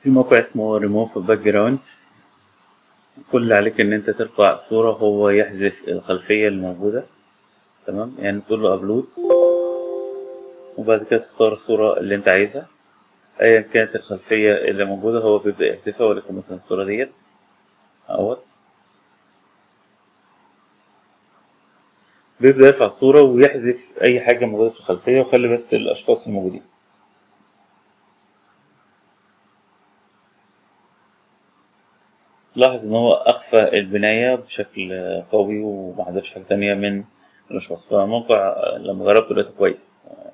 في موقع اسمه ريموف باك جراوند كل اللي عليك ان انت ترفع صورة هو يحذف الخلفية الموجودة تمام يعني تقول له ابلود وبعد كده تختار الصورة اللي انت عايزها ايا كانت الخلفية اللي موجودة هو بيبدأ يحذفها ولكن مثلا الصورة ديت اهوت بيبدأ يرفع الصورة ويحذف أي حاجة موجودة في الخلفية ويخلي بس الأشخاص الموجودين لاحظ إن هو أخفى البناية بشكل قوي ومحذفش حاجة تانية من الأشخاص فموقع لما جربته لقيته كويس